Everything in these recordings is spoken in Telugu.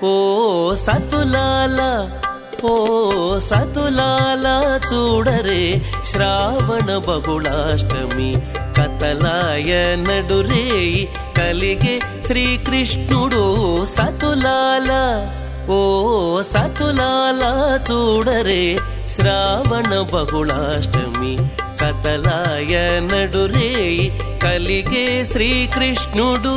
ఓ సతులాల ఓ సతులాల చూడరే శ్రావణ బహుళాష్టమి కతలాయ నడురేయి కలిగే శ్రీకృష్ణుడు సతులాల ఓ సతులాల చూడరే శ్రావణ బహుళాష్టమి కతలాయ నడురేయి కలిగే శ్రీకృష్ణుడు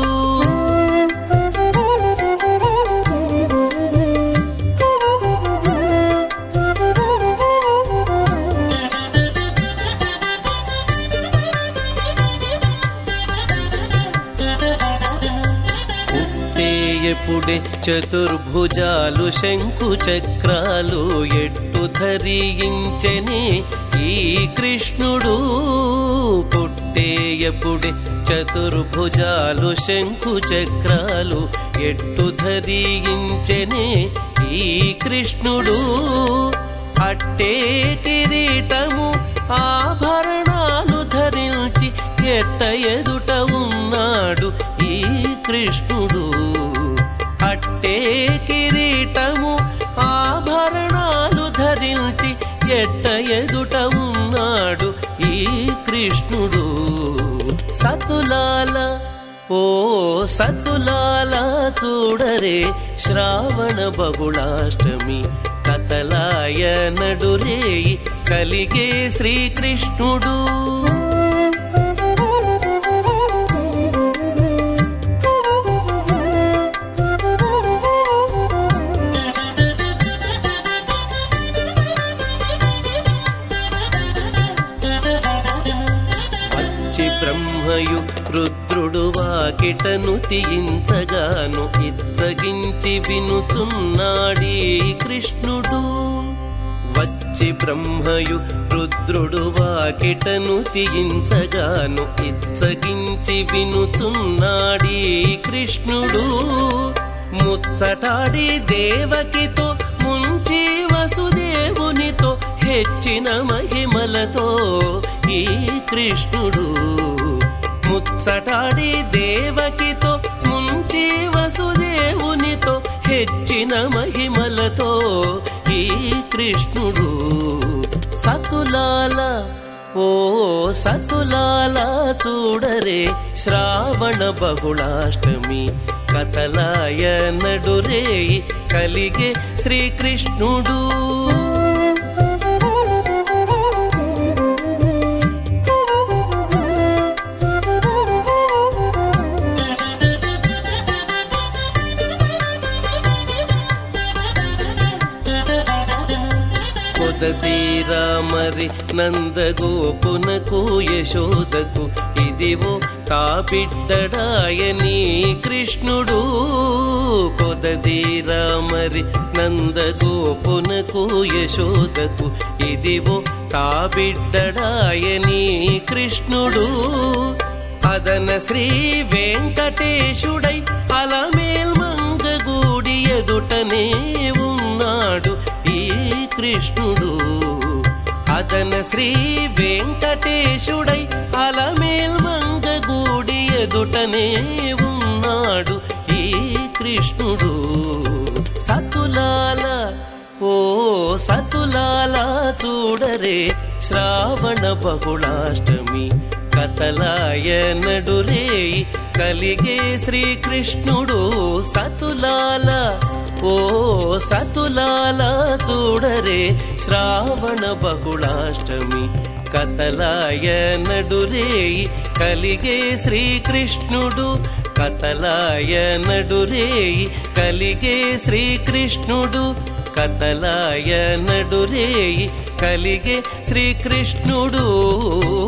పుట్టేయపుడే చతుర్భుజాలు శంకు చక్రాలు ఎట్టు ధరించని ఈ కృష్ణుడు పుట్టేయపుడే చతుర్భుజాలు శంకు చక్రాలు ఎట్టు ధరించని ఈ కృష్ణుడు అట్టే కిరీటము ఆభరణాలు ధరించి ఎట్ట ఎదుట ఉన్నాడు ఈ కృష్ణుడు అట్టే కిరీటము ఆభరణాలు ధరించి ఎట్ట ఎదుట ఉన్నాడు ఈ కృష్ణుడు సతులాల ఓ సతులాల చూడరే శ్రావణ బహుళాష్టమి కతలాయ నడురేయి కలిగే శ్రీకృష్ణుడు వచ్చి బ్రహ్మయు రుద్రుడు వాకిటను తీయించగాను ఇచ్చగించి వినుచున్నాడీ కృష్ణుడు వచ్చి బ్రహ్మయు రుద్రుడు వాకిటను తీయించగాను ఇచ్చగించి వినుచున్నాడీ కృష్ణుడు ముచ్చటాడి దేవకితో ముంచి వసుదేవునితో హెచ్చిన మహిమలతో ఈ కృష్ణుడు ముచ్చటాడి దేవకితో ముంచి వసుదేవునితో హెచ్చిన మహిమలతో ఈ కృష్ణుడు సతులాల ఓ సతులాల చూడరే శ్రావణ బహుళాష్టమి కతలాయ నడురేయి కలిగే శ్రీకృష్ణుడు కొదతీరా మరి నందగోపునకు యశోదకు ఇదివో తా బిడ్డడాయని కృష్ణుడు కొదతీరా మరి నందగోపునకు యశోదకు ఇదివో తా బిడ్డడాయని కృష్ణుడు అదన శ్రీ వెంకటేశుడై అలమేల్ మంగగూడి ఎదుటనే ఉన్నాడు ఈ కృష్ణుడు అదన శ్రీ వెంకటేశుడై అలమేల్ మంగగూడి ఎదుటనే ఉన్నాడు ఈ కృష్ణుడు సతులాల ఓ సతులాల చూడరే శ్రావణ బహుళాష్టమి కతలాయ నడురేయి కలిగే శ్రీకృష్ణుడు సతులాల ఓ సతులాల చూడరే శ్రావణ బహుళాష్టమి కతలాయ నడురేయి కలిగే శ్రీకృష్ణుడు కతలాయ నడురేయి కలిగే శ్రీకృష్ణుడు కతలాయ నడురేయి కలిగే శ్రీకృష్ణుడు